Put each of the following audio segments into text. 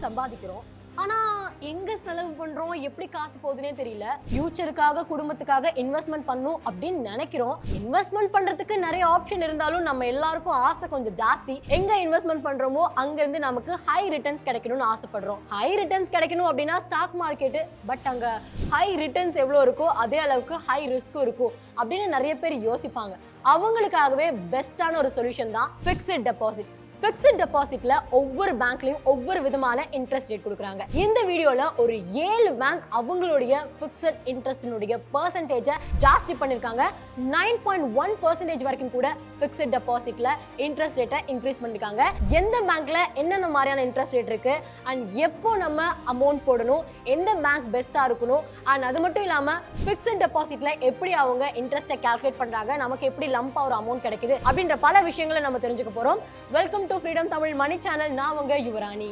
சம்பாதிக்கிறோம் ஆனா எங்க செலவு பண்றோம் எப்படி காசு போகுதுன்னே தெரியல ஃபியூச்சருக்காக குடும்பத்துக்காக இன்வெஸ்ட்மெண்ட் பண்ணும் அப்படின்னு நினைக்கிறோம் இன்வெஸ்ட்மெண்ட் பண்றதுக்கு நிறைய ஆப்ஷன் இருந்தாலும் நம்ம எல்லாருக்கும் ஆசை கொஞ்சம் ஜாஸ்தி எங்க இன்வெஸ்ட்மெண்ட் பண்றோமோ அங்க இருந்து நமக்கு ஹை ரிட்டர்ன்ஸ் கிடைக்கணும்னு ஆசைப்படுறோம் ஹை ரிட்டர்ன்ஸ் கிடைக்கணும் அப்படின்னா ஸ்டாக் மார்க்கெட் பட் அங்க ஹை ரிட்டர்ன்ஸ் எவ்வளோ இருக்கோ அதே அளவுக்கு ஹை ரிஸ்க்கும் இருக்கும் அப்படின்னு நிறைய பேர் யோசிப்பாங்க அவங்களுக்காகவே பெஸ்ட்டான ஒரு சொல்யூஷன் தான் ஃபிக்ஸட் டெபாசிட் ஃபிக்ஸட் டெபாசிட்ல ஒவ்வொரு பேங்க்லயும் ஒவ்வொரு விதமான இன்ட்ரெஸ்ட் ரேட் கொடுக்குறாங்க இந்த வீடியோல ஒரு ஏழு பேங்க் அவங்களுடைய ஃபிக்ஸட் இன்ட்ரெஸ்டினுடைய பெர்சன்டேஜை ஜாஸ்தி பண்ணிருக்காங்க நைன் பாயிண்ட் ஒன் பர்சன்டேஜ் வரைக்கும் கூட ஃபிக்ஸட் டெபாசிட்ல இன்ட்ரெஸ்ட் ரேட்டை இன்க்ரீஸ் பண்ணிருக்காங்க எந்த பேங்க்ல என்னென்ன மாதிரியான இன்ட்ரெஸ்ட் ரேட் இருக்கு அண்ட் எப்போ நம்ம அமௌண்ட் போடணும் எந்த பேங்க் பெஸ்ட்டாக இருக்கணும் அண்ட் அது மட்டும் இல்லாமல் ஃபிக்ஸட் டெபாசிட்ல எப்படி அவங்க இன்ட்ரெஸ்ட்டை கால்குலேட் பண்ணுறாங்க நமக்கு எப்படி லம்பாக ஒரு அமௌண்ட் கிடைக்குது அப்படின்ற பல விஷயங்களை நம்ம தெரிஞ்சுக்க போகிறோம் welcome to freedom Tamil Mani channel நான் உங்க யுவராணி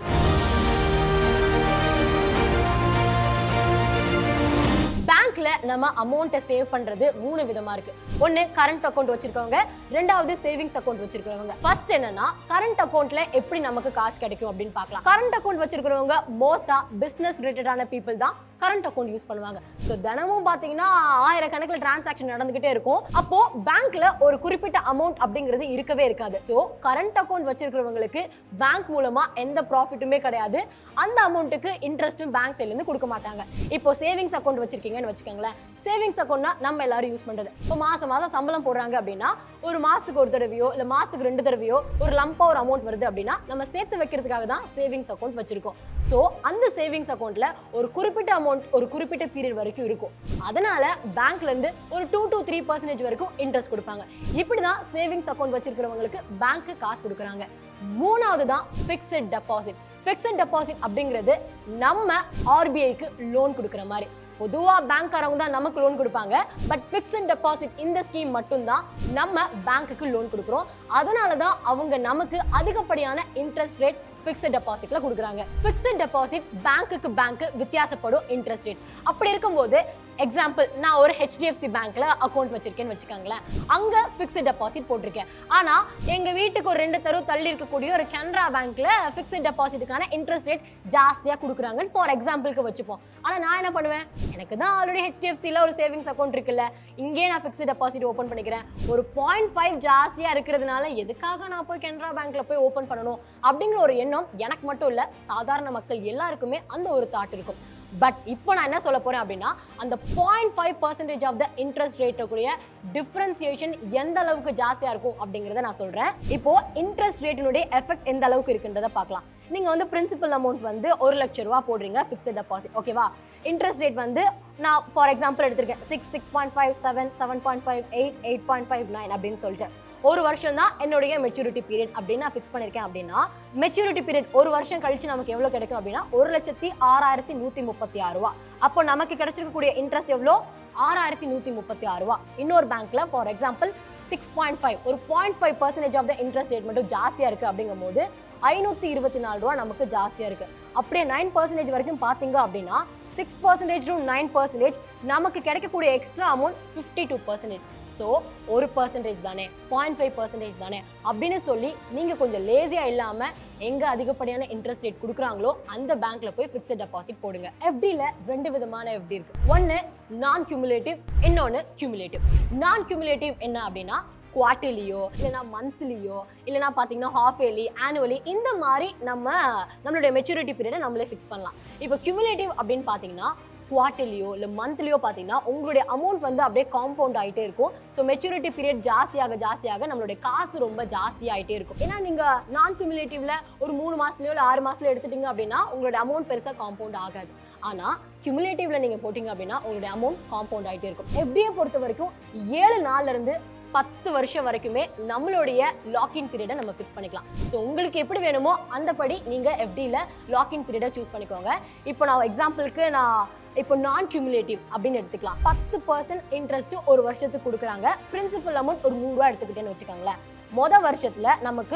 பேங்க்ல நம்ம அமௌண்ட்டை சேவ் பண்றது மூணு விதமா இருக்கு ஒன்னு கரண்ட் அக்கௌண்ட் வச்சிருக்கவங்க ரெண்டாவது சேவிங்ஸ் அக்கௌண்ட் வச்சிருக்கிறவங்க ஃபர்ஸ்ட் என்னன்னா கரண்ட் அக்கௌண்ட்ல எப்படி நமக்கு காசு கிடைக்கும் அப்படின்னு பார்க்கலாம் கரண்ட் அக்கௌண்ட் வச்சிருக்கிறவங்க மோஸ்டா பிசினஸ் ரிலேட்டடான பீப்புள் தான் கரண்ட் அக்கௌண்ட் யூஸ் பண்ணுவாங்க ஸோ தினமும் பார்த்தீங்கன்னா ஆயிரக்கணக்கில் டிரான்சாக்ஷன் நடந்துகிட்டே இருக்கும் அப்போ பேங்க்ல ஒரு குறிப்பிட்ட அமௌண்ட் அப்படிங்கிறது இருக்கவே இருக்காது ஸோ கரண்ட் அக்கௌண்ட் வச்சிருக்கிறவங்களுக்கு பேங்க் மூலமா எந்த ப்ராஃபிட்டுமே கிடையாது அந்த அமௌண்ட்டுக்கு இன்ட்ரெஸ்ட்டும் பேங்க் சைட்லேருந்து கொடுக்க மாட்டாங்க இப்போ சேவிங்ஸ் அக்கௌண்ட் வச்சிருக்கீங்கன்னு வச்சுக்கோங்களேன் சேவிங்ஸ் அக்கௌண்ட்னா நம்ம எல்லாரும் யூஸ் பண்றது இப்போ மாசம் மாசம் சம்பளம் போடுறாங்க அப்படின்னா ஒரு மாசத்துக்கு ஒரு தடவையோ இல்லை மாசத்துக்கு ரெண்டு தடவையோ ஒரு லம்பா ஒரு அமௌண்ட் வருது அப்படின்னா நம்ம சேர்த்து வைக்கிறதுக்காக தான் சேவிங்ஸ் அக்கௌண்ட் வச்சிருக்கோம் ஸோ அந்த சேவிங்ஸ் அக்கௌண்ட்ல ஒரு குறிப்பிட்ட அமௌண்ட் ஒரு குறிப்பிட்ட பீரியட் வரைக்கும் இருக்கும் அதனால பேங்க்ல இருந்து ஒரு டூ to த்ரீ பர்சன்டேஜ் வரைக்கும் இன்ட்ரெஸ்ட் கொடுப்பாங்க இப்படிதான் சேவிங்ஸ் அக்கௌண்ட் வச்சிருக்கிறவங்களுக்கு பேங்க் காசு கொடுக்குறாங்க மூணாவது தான் ஃபிக்ஸட் டெபாசிட் ஃபிக்ஸட் டெபாசிட் அப்படிங்கிறது நம்ம ஆர்பிஐக்கு லோன் கொடுக்குற மாதிரி பொதுவா பேங்க்காரவங்க தான் நமக்கு லோன் கொடுப்பாங்க பட் ஃபிக்ஸட் டெபாசிட் இந்த ஸ்கீம் மட்டும்தான் நம்ம பேங்க்குக்கு லோன் கொடுக்குறோம் அதனால தான் அவங்க நமக்கு அதிகப்படியான இன்ட்ரெஸ்ட் ரேட் ஃபிக்ஸட் டெபாசிட்ல கொடுக்குறாங்க ஃபிக்ஸட் டெபாசிட் பேங்க்குக்கு பேங்க் வித்தியாசப்படும் இன்ட்ரெஸ்ட் ரேட் அப்படி இருக்கும்போது எக்ஸாம்பிள் நான் ஒரு ஹெச்டிஎஃப்சி பேங்க்ல அக்கௌண்ட் வச்சிருக்கேன்னு வச்சுக்கோங்களேன் அங்க ஃபிக்ஸட் டெபாசிட் போட்டிருக்கேன் ஆனா எங்க வீட்டுக்கு ஒரு ரெண்டு தெரு தள்ளி இருக்கக்கூடிய ஒரு கனரா பேங்க்ல ஃபிக்ஸட் டெபாசிட்டுக்கான இன்ட்ரெஸ்ட் ரேட் ஜாஸ்தியா கொடுக்குறாங்கன்னு ஃபார் எக்ஸாம்பிளுக்கு வச்சுப்போம் ஆனா நான் என்ன பண்ணுவேன் எனக்கு தான் ஆல்ரெடி ஹெச்டிஎஃப்சியில் ஒரு சேவிங்ஸ் அக்கௌண்ட் இருக்குல்ல இங்கே நான் ஃபிக்ஸட் டெபாசிட் ஓப்பன் பண்ணிக்கிறேன் ஒரு பாயிண்ட் ஃபைவ் ஜாஸ்தியா இருக்கிறதுனால எதுக்காக நான் போய் கனரா பேங்க்ல போய் ஓப்பன் பண்ணணும் அப்படிங்கிற ஒரு எண்ணம் எனக்கு மட்டும் இல்ல சாதாரண மக்கள் எல்லாருக்குமே அந்த ஒரு தாட் இருக்கும் பட் இப்போ நான் என்ன சொல்ல போறேன் அப்படின்னா அந்த point five percentage of the interest ரேட்டுக்குரிய டிஃப்ரென்சியேஷன் எந்த அளவுக்கு ஜாஸ்தியா இருக்கும் அப்படிங்கிறத நான் சொல்றேன் இப்போ இன்ட்ரெஸ்ட் ரேட்டினுடைய எஃபெக்ட் எந்த அளவுக்கு இருக்குன்றத பார்க்கலாம் நீங்க வந்து பிரின்சிபல் அமௌண்ட் வந்து ஒரு லட்ச ரூபா போடுறீங்க ஃபிக்ஸட் டெபாசிட் ஓகேவா இன்ட்ரெஸ்ட் ரேட் வந்து நான் ஃபார் எக்ஸாம்பிள் எடுத்திருக்கேன் six six point five seven seven point five eight eight point five nine அப்படின்னு சொல்லிட்டு ஒரு வருஷம் தான் என்னுடைய மெச்சூரிட்டி பீரியட் அப்படின்னு நான் ஃபிக்ஸ் பண்ணியிருக்கேன் அப்படின்னா மெச்சூரிட்டி பீரியட் ஒரு வருஷம் கழிச்சு நமக்கு எவ்வளோ கிடைக்கும் அப்படின்னா ஒரு லட்சத்தி ஆறாயிரத்தி நூற்றி முப்பத்தி ஆறு ரூபா அப்போ நமக்கு கிடைச்சிருக்கக்கூடிய இன்ட்ரெஸ்ட் எவ்வளோ ஆறாயிரத்தி நூற்றி முப்பத்தி ஆறு ரூபா இன்னொரு பேங்க்ல for example six point five ஒரு point five percentage of the interest rate மட்டும் ஜாஸ்தியாக இருக்குது அப்படிங்கும் போது ஐநூற்றி இருபத்தி நாலு ரூபா நமக்கு ஜாஸ்தியாக இருக்குது அப்படியே நைன் பர்சன்டேஜ் வரைக்கும் பார்த்தீங்க அப்படின்னா six percentage to nine percentage நமக்கு கிடைக்கக்கூடிய extra amount fifty two percentage so ஒரு பர்சன்டேஜ் தானே பாயிண்ட் ஃபைவ் பர்சன்டேஜ் தானே அப்படின்னு சொல்லி நீங்கள் கொஞ்சம் லேசியாக இல்லாமல் எங்கே அதிகப்படியான இன்ட்ரெஸ்ட் ரேட் கொடுக்குறாங்களோ அந்த பேங்க்ல போய் ஃபிக்ஸட் டெபாசிட் போடுங்க எஃப்டியில் ரெண்டு விதமான எஃப்டி இருக்கு ஒன்று நான் கியூமுலேட்டிவ் இன்னொன்று கியூமுலேட்டிவ் நான் கியூமுலேட்டிவ் என்ன அப்படின்னா குவார்ட்டர்லியோ இல்லைனா மந்த்லியோ இல்லைனா பார்த்தீங்கன்னா ஹாஃப் இயர்லி ஆனுவலி இந்த மாதிரி நம்ம நம்மளுடைய மெச்சூரிட்டி பீரியடை நம்மளே ஃபிக்ஸ் பண்ணலாம் இப்போ கியூமுலேட்டிவ் அப்படின்னு பார்த்தீங்கன்னா குவார்ட்டர்லியோ இல்லை மந்த்லியோ பார்த்தீங்கன்னா உங்களுடைய அமௌண்ட் வந்து அப்படியே காம்பவுண்ட் ஆகிட்டே இருக்கும் ஸோ மெச்சூரிட்டி பீரியட் ஜாஸ்தியாக ஜாஸ்தியாக நம்மளுடைய காசு ரொம்ப ஜாஸ்தி ஆகிட்டே இருக்கும் ஏன்னா நீங்கள் நான் கியூமுலேட்டிவ்ல ஒரு மூணு மாதத்துலையோ இல்லை ஆறு மாதத்துலையோ எடுத்துட்டீங்க அப்படின்னா உங்களோட அமௌண்ட் பெருசாக காம்பவுண்ட் ஆகாது ஆனால் கியூமுலேட்டிவ்ல நீங்கள் போட்டிங்க அப்படின்னா உங்களுடைய அமௌண்ட் காம்பவுண்ட் ஆகிட்டே இருக்கும் எஃப்டியை பொறுத்த வரைக்கும் ஏழு நாள்ல இருந்து பத்து வருஷம் வரைக்குமே நம்மளுடைய லாக்இன் பீரியடை நம்ம ஃபிக்ஸ் பண்ணிக்கலாம் ஸோ உங்களுக்கு எப்படி வேணுமோ அந்தபடி நீங்கள் எஃப்டியில் லாக்இன் பீரியடை சூஸ் பண்ணிக்கோங்க இப்போ நான் எக்ஸாம்பிளுக்கு நான் இப்போ நான் கியூமுலேட்டிவ் அப்படின்னு எடுத்துக்கலாம் பத்து பர்சன்ட் இன்ட்ரெஸ்ட் ஒரு வருஷத்துக்கு கொடுக்குறாங்க பிரின்சிபல் அமௌண்ட் ஒரு நூறுரூவா எடுத்துக்கிட்டேன்னு வச்சுக்கோங்களேன் மொதல் வருஷத்தில் நமக்கு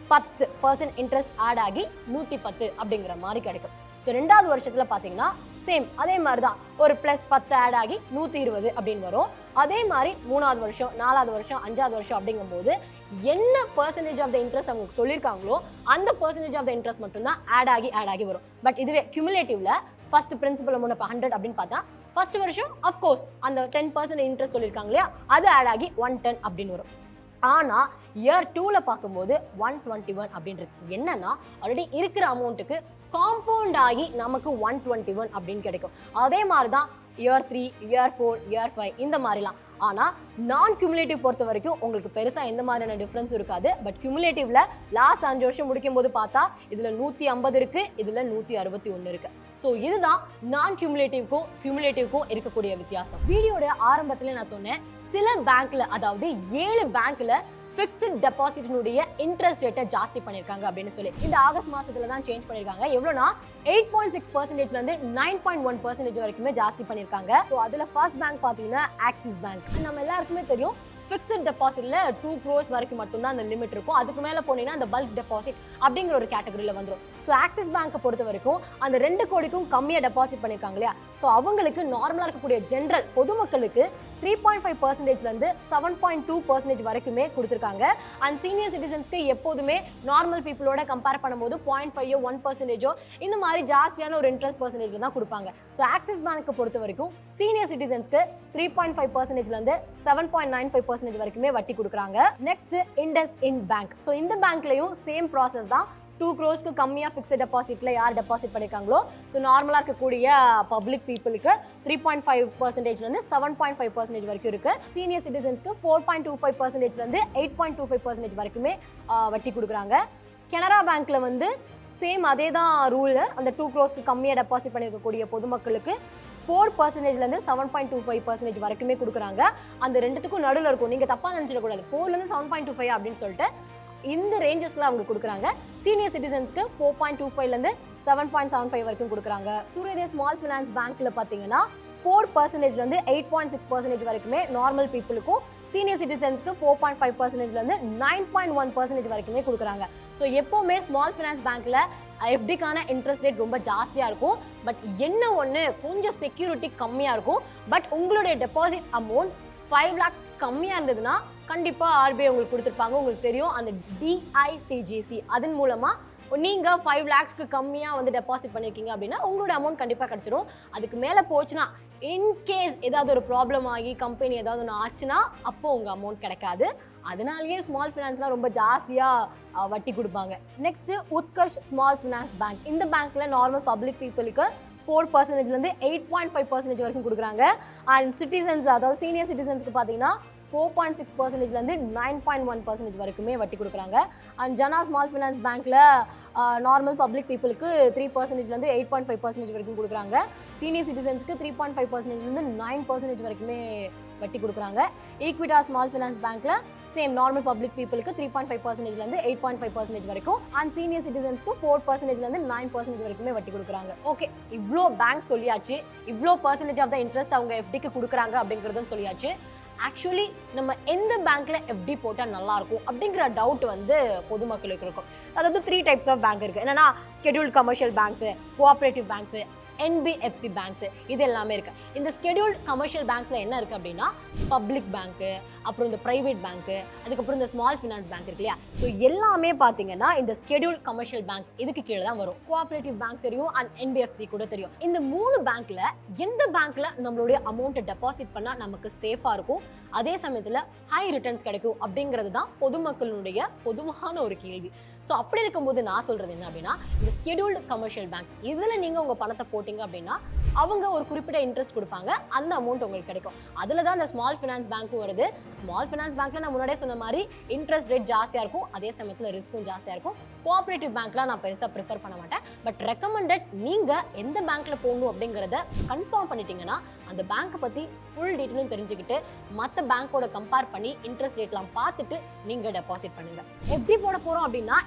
பத்து பர்சன்ட் இன்ட்ரெஸ்ட் ஆட் ஆகி நூற்றி பத்து அப்படிங்கிற மாதிரி கிடைக்கும் ஸோ ரெண்டாவது வருஷத்தில் பார்த்தீங்கன்னா சேம் அதே மாதிரி தான் ஒரு ப்ளஸ் பத்து ஆட் ஆகி நூற்றி இருபது அப்படின்னு வரும் அதே மாதிரி மூணாவது வருஷம் நாலாவது வருஷம் அஞ்சாவது வருஷம் அப்படிங்கும்போது என்ன பர்சன்டேஜ் ஆஃப் த இன்ட்ரெஸ்ட் அவங்க சொல்லியிருக்காங்களோ அந்த பர்சன்டேஜ் ஆஃப் த இன்ட்ரெஸ்ட் மட்டும்தான் ஆட் ஆகி ஆட் ஆகி வரும் பட் இதுவே கியூமுலேட்டிவ்ல ஃபர்ஸ்ட் பிரின்சிபல் அமௌண்ட் இப்போ ஹண்ட்ரட் அப்படின்னு பார்த்தா ஃபர்ஸ்ட் வருஷம் அஃப்கோர்ஸ் அந்த டென் பர்சன்ட் இன்ட்ரெஸ்ட் சொல்லியிருக்காங்க இல்லையா அது ஆட் ஆகி ஒன் டென் அப்படின்னு வரும் ஆனா இயர் டூல பார்க்கும்போது ஒன் டுவெண்ட்டி ஒன் அப்படின்றது என்னன்னா ஆல்ரெடி இருக்கிற அமௌண்ட்டுக்கு காம்பவுண்ட் ஆகி நமக்கு ஒன் டுவெண்ட்டி ஒன் அப்படின்னு கிடைக்கும் அதே மாதிரி தான் year three year four year five இந்த மாதிரிலாம் ஆனால் நான் கியூமுலேட்டிவ் பொறுத்த வரைக்கும் உங்களுக்கு பெருசாக எந்த மாதிரியான டிஃப்ரென்ஸ் இருக்காது பட் கியூமுலேட்டிவ்ல லாஸ்ட் அஞ்சு வருஷம் முடிக்கும் போது பார்த்தா இதில் நூற்றி ஐம்பது இருக்கு இதில் நூற்றி அறுபத்தி ஒன்று இருக்கு ஸோ இதுதான் நான் கியூமுலேட்டிவ்க்கும் கியூமுலேட்டிவ்க்கும் இருக்கக்கூடிய வித்தியாசம் வீடியோட ஆரம்பத்தில் நான் சொன்னேன் சில பேங்க்ல அதாவது ஏழு பேங்க்ல ஃபிக்ஸ்ட் டெபாசிட்னுடைய இன்ட்ரெஸ்ட் ரேட்டை ஜாஸ்தி பண்ணியிருக்காங்க அப்படின்னு சொல்லி இந்த ஆகஸ்ட் மாசத்துல தான் சேஞ்ச் பண்ணியிருக்காங்க எவ்வளோனா எயிட் பாயிண்ட் சிக்ஸ் பர்சன்டேஜ்ல இருந்து நைன் பாயிண்ட் ஒன் பர்சன்டேஜ் வரைக்குமே ஜாஸ்தி பண்ணியிருக்காங்க ஸோ அதுல ஃபர்ஸ்ட் பேங்க் பார்த்தீங்கன்னா ஆக்சிஸ் பேங்க் நம்ம எல்லாருக்குமே தெரியும் ஃபிக்ஸ்ட் டெபாசிட்ல டூ க்ரோஸ் வரைக்கும் மட்டும்தான் அந்த லிமிட் இருக்கும் அதுக்கு மேல போனீங்கன்னா அந்த பல்க் டெபாசிட் அப்படிங்கிற ஒரு கேட்டகரியில வந்துடும் ஸோ ஆக்சிஸ் பேங்க்கை பொறுத்த வரைக்கும் அந்த ரெண்டு கோடிக்கும் கம்மியாக டெபாசிட் பண்ணியிருக்காங்க இல்லையா ஸோ அவங்களுக்கு நார்மலாக இருக்கக்கூடிய ஜென்ரல் பொதுமக்களுக்கு த்ரீ பாயிண்ட் ஃபைவ் பர்சன்டேஜ்லேருந்து செவன் பாயிண்ட் டூ பர்சன்டேஜ் வரைக்குமே கொடுத்துருக்காங்க அண்ட் சீனியர் சிட்டிசன்ஸ்க்கு எப்போதுமே நார்மல் பீப்புளோட கம்பேர் பண்ணும்போது பாயிண்ட் ஃபைவோ ஒன் பர்சன்டேஜோ இந்த மாதிரி ஜாஸ்தியான ஒரு இன்ட்ரெஸ்ட் பர்சன்டேஜில் தான் கொடுப்பாங்க ஸோ ஆக்சிஸ் பேங்க்கை பொறுத்த வரைக்கும் சீனியர் சிட்டிசன்ஸ்க்கு த்ரீ பாயிண்ட் ஃபைவ் பர்சன்டேஜ்லேருந்து seven point nine five percentage வரைக்குமே வட்டி கொடுக்குறாங்க next IndusInd bank so இந்த பேங்க்லையும் சேம் ப்ராசஸ் தான் டூ க்ரோஸ்க்கு கம்மியாக ஃபிக்ஸட் டெபாசிட்டில் யார் டெபாசிட் பண்ணியிருக்காங்களோ ஸோ நார்மலாக இருக்கக்கூடிய பப்ளிக் பீப்புளுக்கு த்ரீ பாயிண்ட் ஃபைவ் பர்சன்டேஜ்லேருந்து செவன் பாயிண்ட் ஃபைவ் பர்சன்டேஜ் வரைக்கும் இருக்குது சீனியர் சிட்டிசன்ஸ்க்கு ஃபோர் பாயிண்ட் டூ ஃபைவ் பர்சன்டேஜ்லேருந்து eight point two five percentage வரைக்குமே ஆ, வட்டி கொடுக்குறாங்க கனரா பேங்க்கில் வந்து சேம் அதே தான் ரூல் அந்த டூ க்ரோஸ்க்கு கம்மியாக டெபாசிட் பண்ணியிருக்கக்கூடிய பொதுமக்களுக்கு ஃபோர் பர்சன்டேஜ்லேருந்து seven point two five percentage வரைக்குமே கொடுக்குறாங்க அந்த ரெண்டுத்துக்கும் நடுவில் இருக்கும் நீங்கள் தப்பாக நினச்சிடக்கூடாது ஃபோர்லேருந்து செவன் பாயிண்ட் டூ ஃபைவ் அப்படின்னு சொல்லிட்டு இந்த ரேஞ்சஸில் அவங்க கொடுக்குறாங்க சீனியர் சிட்டிசன்ஸ்க்கு ஃபோர் பாயிண்ட் டூ ஃபைவ்லேருந்து செவன் பாயிண்ட் செவன் ஃபைவ் வரைக்கும் கொடுக்குறாங்க சூரியதே ஸ்மால் ஃபினான்ஸ் பேங்க்கில் பார்த்தீங்கன்னா ஃபோர் பர்சன்டேஜ்லேருந்து எயிட் பாயிண்ட் சிக்ஸ் பர்சன்டேஜ் வரைக்குமே நார்மல் பீப்புளுக்கும் சீனியர் சிட்டிசன்ஸ்க்கு ஃபோர் பாயிண்ட் ஃபைவ் பர்சன்டேஜ்லேருந்து நைன் பாயிண்ட் ஒன் பர்சன்டேஜ் வரைக்குமே கொடுக்குறாங்க ஸோ எப்போவுமே ஸ்மால் ஃபினான்ஸ் பேங்க்கில் எஃப்டிக்கான இன்ட்ரெஸ்ட் ரேட் ரொம்ப ஜாஸ்தியாக இருக்கும் பட் என்ன ஒன்று கொஞ்சம் செக்யூரிட்டி கம்மியாக இருக்கும் பட் உங்களுடைய டெபாசிட் அமௌண்ட் ஃபைவ் லேக்ஸ் கம்மியாக இருந்ததுன்னா கண்டிப்பாக ஆர்பிஐ உங்களுக்கு கொடுத்துருப்பாங்க உங்களுக்கு தெரியும் அந்த டிஐசிஜிசி அதன் மூலமாக நீங்கள் ஃபைவ் லேக்ஸ்க்கு கம்மியாக வந்து டெபாசிட் பண்ணியிருக்கீங்க அப்படின்னா உங்களோட அமௌண்ட் கண்டிப்பாக கிடச்சிரும் அதுக்கு மேலே போச்சுன்னா இன்கேஸ் ஏதாவது ஒரு ப்ராப்ளம் ஆகி கம்பெனி ஏதாவது ஒன்று ஆச்சுன்னா அப்போ உங்கள் அமௌண்ட் கிடைக்காது அதனாலேயே ஸ்மால் ஃபினான்ஸ்லாம் ரொம்ப ஜாஸ்தியாக வட்டி கொடுப்பாங்க next Utkarsh small finance bank இந்த பேங்க்கில் நார்மல் பப்ளிக் பீப்புளுக்கு ஃபோர் பர்சன்டேஜ்லேருந்து எயிட் பாயிண்ட் ஃபைவ் பர்சன்டேஜ் வரைக்கும் கொடுக்குறாங்க அண்ட் சிட்டிசன்ஸ் அதாவது சீனியர் சிட்டிசன்ஸ்க்கு பார்த்தீங்கன்னா ஃபோர் பாயிண்ட் சிக்ஸ் பர்சன்டேஜ்லேருந்து நைன் பாயிண்ட் ஒன் பர்சன்டேஜ் வரைக்குமே வட்டி கொடுக்குறாங்க அண்ட் ஜனா ஸ்மால் ஃபினான்ஸ் பேங்க்கில் நார்மல் பப்ளிக் பீப்புளுக்கு த்ரீ பர்சன்டேஜ்லேருந்து எயிட் பாயிண்ட் ஃபைவ் பர்சன்டேஜ் வரைக்கும் கொடுக்குறாங்க சீனியர் சிட்டிசன்ஸ்க்கு த்ரீ பாயிண்ட் ஃபைவ் பர்சன்டேஜ்லேருந்து நைன் பர்சன்டேஜ் வரைக்குமே வட்டி கொடுக்குறாங்க ஈக்விட்டா ஸ்மால் ஃபினான்ஸ் பேங்க்கில் சேம் நார்மல் பப்ளிக் பீப்புளுக்கு த்ரீ பாயிண்ட் ஃபைவ் பர்சன்டேஜ்லேருந்து எயிட் பாயிண்ட் ஃபைவ் பர்சன்டேஜ் வரைக்கும் அண்ட் சீனியர் சிட்டிசன்ஸ்க்கு ஃபோர் பர்சன்டேஜ்லேருந்து நைன் பர்சன்டேஜ் வரைக்குமே வட்டி கொடுக்குறாங்க ஓகே இவ்வளோ பேங்க் சொல்லியாச்சு இவ்வளோ பர்சன்டேஜ் ஆஃப் த இன்ட்ரெஸ்ட் அவங்க எஃப்டிக்கு கொடுக்குறாங்க அப்படிங்கிறதும் சொல்லியாச்சு ஆக்சுவலி நம்ம எந்த பேங்க்ல எஃப்டி போட்டால் நல்லா இருக்கும் அப்படிங்கிற டவுட் வந்து பொதுமக்களுக்கு இருக்கும் அதாவது த்ரீ டைப்ஸ் ஆஃப் பேங்க் இருக்கு என்னன்னா scheduled commercial banks cooperative banks NBFC banks இது எல்லாமே இருக்கு இந்த ஸ்கெடியூல்ட் கமர்ஷியல் பேங்க்ல என்ன இருக்கு அப்படின்னா பப்ளிக் பேங்க்கு அப்புறம் இந்த பிரைவேட் பேங்க்கு அதுக்கப்புறம் இந்த ஸ்மால் ஃபினான்ஸ் பேங்க் இருக்கு இல்லையா ஸோ எல்லாமே பார்த்தீங்கன்னா இந்த ஸ்கெடியூல் கமர்ஷியல் பேங்க்ஸ் இதுக்கு கீழே தான் வரும் கோஆப்ரேட்டிவ் பேங்க் தெரியும் அண்ட் என்பிஎஃப்சி கூட தெரியும் இந்த மூணு பேங்க்ல எந்த பேங்க்ல நம்மளுடைய அமௌண்ட்டை டெபாசிட் பண்ணால் நமக்கு சேஃபாக இருக்கும் அதே சமயத்தில் ஹை ரிட்டர்ன்ஸ் கிடைக்கும் அப்படிங்கிறது தான் பொதுமக்களுடைய பொதுவான ஒரு கேள்வி ஸோ அப்படி இருக்கும்போது நான் சொல்றது என்ன அப்படின்னா இந்த ஸ்கெடியூல்டு கமர்ஷியல் பேங்க்ஸ் இதில் நீங்கள் உங்கள் பணத்தை போட்டிங்க அப்படின்னா அவங்க ஒரு குறிப்பிட்ட இன்ட்ரெஸ்ட் கொடுப்பாங்க அந்த அமௌண்ட் உங்களுக்கு கிடைக்கும் அதில் தான் இந்த ஸ்மால் ஃபினான்ஸ் பேங்க்கும் வருது ஸ்மால் ஃபினான்ஸ் பேங்க்ல நான் முன்னாடியே சொன்ன மாதிரி இன்ட்ரெஸ்ட் ரேட் ஜாஸ்தியாக இருக்கும் அதே சமயத்தில் ரிஸ்க்கும் ஜாஸ்தியாக இருக்கும் கோஆப்ரேட்டிவ் பேங்க்லாம் நான் பெருசாக ப்ரிஃபர் பண்ண மாட்டேன் பட் ரெக்கமெண்டட் நீங்கள் எந்த பேங்க்கில் போகணும் அப்படிங்கிறத கன்ஃபார்ம் பண்ணிட்டீங்கன்னா அந்த பேங்க்கை பற்றி ஃபுல் டீட்டெயிலும் தெரிஞ்சுக்கிட்டு மற்ற பேங்க்கோட கம்பேர் பண்ணி இன்ட்ரெஸ்ட் ரேட்லாம் பார்த்துட்டு நீங்கள் டெபாசிட் பண்ணுங்க எப்படி போட போகிறோம் அப்படின்னா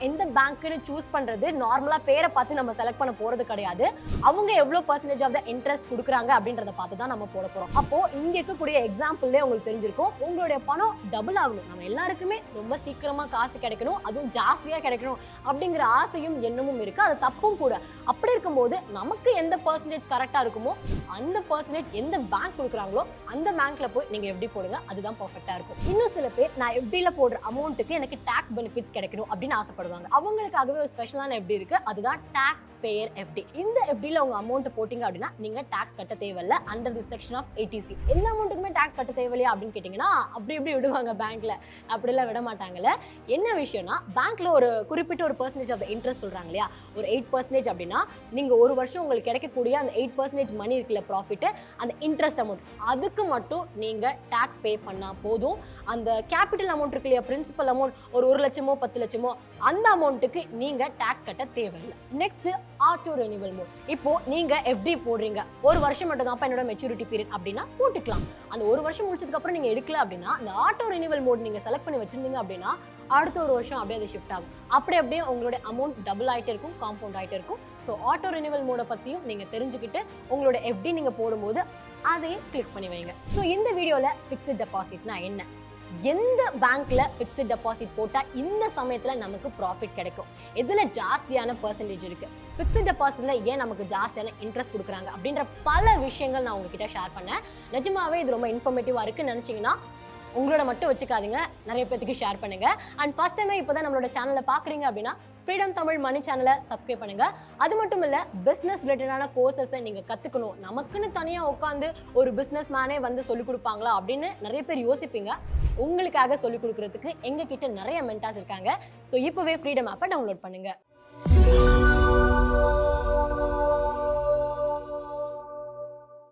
எந்த பேங்க்னு சூஸ் பண்றது நார்மலா பேரை பார்த்து நம்ம செலக்ட் பண்ண போறது கிடையாது அவங்க எவ்வளவு பர்சன்டேஜ் ஆஃப் த இன்ட்ரெஸ்ட் கொடுக்குறாங்க அப்படின்றத பார்த்து தான் நம்ம போட போறோம் அப்போ இங்க இருக்கக்கூடிய எக்ஸாம்பிள்லேயே உங்களுக்கு தெரிஞ்சிருக்கும் உங்களுடைய பணம் டபுள் ஆகணும் நம்ம எல்லாருக்குமே ரொம்ப சீக்கிரமா காசு கிடைக்கணும் அதுவும் ஜாஸ்தியா கிடைக்கணும் அப்படிங்கிற ஆசையும் எண்ணமும் இருக்கு அது தப்பும் கூட அப்படி இருக்கும்போது நமக்கு எந்த பர்சன்டேஜ் கரெக்டா இருக்குமோ அந்த பர்சன்டேஜ் எந்த பேங்க் கொடுக்குறாங்களோ அந்த பேங்க்ல போய் நீங்க எப்படி போடுங்க அதுதான் பர்ஃபெக்டா இருக்கும் இன்னும் சில பேர் நான் எப்படில போடுற அமௌண்ட்டுக்கு எனக்கு டாக்ஸ் பெனிஃபிட்ஸ் கிடைக்கணும் அப்படின்னு ஆசைப்படுவாங்க அவங்களுக்காகவே ஒரு ஸ்பெஷலான எஃப்டி இருக்கு அதுதான் டாக்ஸ் பேயர் எஃப்டி இந்த எஃப்டியில் உங்க அமௌண்ட் போட்டிங்க அப்படின்னா நீங்க டாக்ஸ் கட்ட தேவையில்ல under the section of eighty C எந்த அமௌண்ட்டுக்குமே டாக்ஸ் கட்ட தேவையில்லையா அப்படின்னு கேட்டிங்கன்னா அப்படி இப்படி விடுவாங்க பேங்க்ல அப்படிலாம் விட மாட்டாங்கல்ல என்ன விஷயம்னா பேங்க்ல ஒரு குறிப்பிட்ட ஒரு பர்சன்டேஜ் ஆஃப் இன்ட்ரெஸ்ட் சொல்றாங்க இல்லையா ஒரு எயிட் பர்சன்டேஜ் அப்படின்னா நீங்க ஒரு வருஷம் உங்களுக்கு கிடைக்கக்கூடிய அந்த எயிட் பர்சன்டேஜ் மணி இருக்குல்ல ப்ராஃபிட் அந்த இன்ட்ரெஸ்ட் அமௌண்ட் அதுக்கு மட்டும் நீங்க டாக்ஸ் பே பண்ணா போதும் அந்த கேபிட்டல் அமௌண்ட் இருக்கு இல்லையா பிரின்சிபல் அமௌண்ட் ஒரு ஒரு லட்சமோ பத்து லட்சமோ அந்த அமௌண்ட்டுக்கு நீங்க டாக்ஸ் கட்ட தேவையில்லை நெக்ஸ்ட் ஆட்டோ ரெனிவல் மோட் இப்போ நீங்க எஃப்டி போடுறீங்க ஒரு வருஷம் மட்டும் தான் என்னோட மெச்சூரிட்டி பீரியட் அப்படின்னா போட்டுக்கலாம் அந்த ஒரு வருஷம் முடிச்சதுக்கு அப்புறம் நீங்க எடுக்கல அப்படின்னா அந்த ஆட்டோ ரெனிவல் மோட் நீங்க செலக்ட் பண்ணி வச்சிருந்தீங்க அப்படின்னா அடுத்த ஒரு வருஷம் அப்படியே அது ஷிஃப்ட் ஆகும் அப்படி அப்படியே உங்களுடைய அமௌண்ட் டபுள் ஆகிட்டே இருக்கும் காம்பவுண்ட் ஆகிட்டே இருக்கும் ஸோ ஆட்டோ ரெனிவல் மோட பற்றியும் நீங்கள் தெரிஞ்சுக்கிட்டு உங்களோட எஃப்டி நீங்கள் போடும்போது அதையும் கிளிக் பண்ணி வைங்க ஸோ இந்த வீடியோவில் ஃபிக்ஸட் டெபாசிட்னா என்ன எந்த பேங்க்ல ஃபிக்ஸட் டெபாசிட் போட்டால் இந்த சமயத்தில் நமக்கு ப்ராஃபிட் கிடைக்கும் எதில் ஜாஸ்தியான பர்சன்டேஜ் இருக்கு ஃபிக்ஸட் டெபாசிட்ல ஏன் நமக்கு ஜாஸ்தியான இன்ட்ரெஸ்ட் கொடுக்குறாங்க அப்படின்ற பல விஷயங்கள் நான் உங்ககிட்ட ஷேர் பண்ணேன் நிஜமாவே இது ரொம்ப இன்ஃபர்மேட்டிவாக இருக்குன்னு நினச்சிங்கன்னா உங்களோட மட்டும் வச்சுக்காதீங்க நிறைய பேத்துக்கு ஷேர் பண்ணுங்க அண்ட் ஃபர்ஸ்ட் டைமே இப்போ தான் நம்மளோட சேனலை பார்க்குறீங்க அப்படின்னா ஃப்ரீடம் தமிழ் மணி சேனலை சப்ஸ்கிரைப் பண்ணுங்க அது மட்டும் இல்ல பிசினஸ் ரிலேட்டடான கோர்சஸை நீங்க கத்துக்கணும் நமக்குன்னு தனியா உட்காந்து ஒரு பிசினஸ் மேனே வந்து சொல்லிக் கொடுப்பாங்களா அப்படின்னு நிறைய பேர் யோசிப்பீங்க உங்களுக்காக சொல்லிக் கொடுக்கறதுக்கு எங்க கிட்ட நிறைய மென்டாஸ் இருக்காங்க ஸோ இப்போவே ஃப்ரீடம் ஆப்பை டவுன்லோட் பண்ணுங்க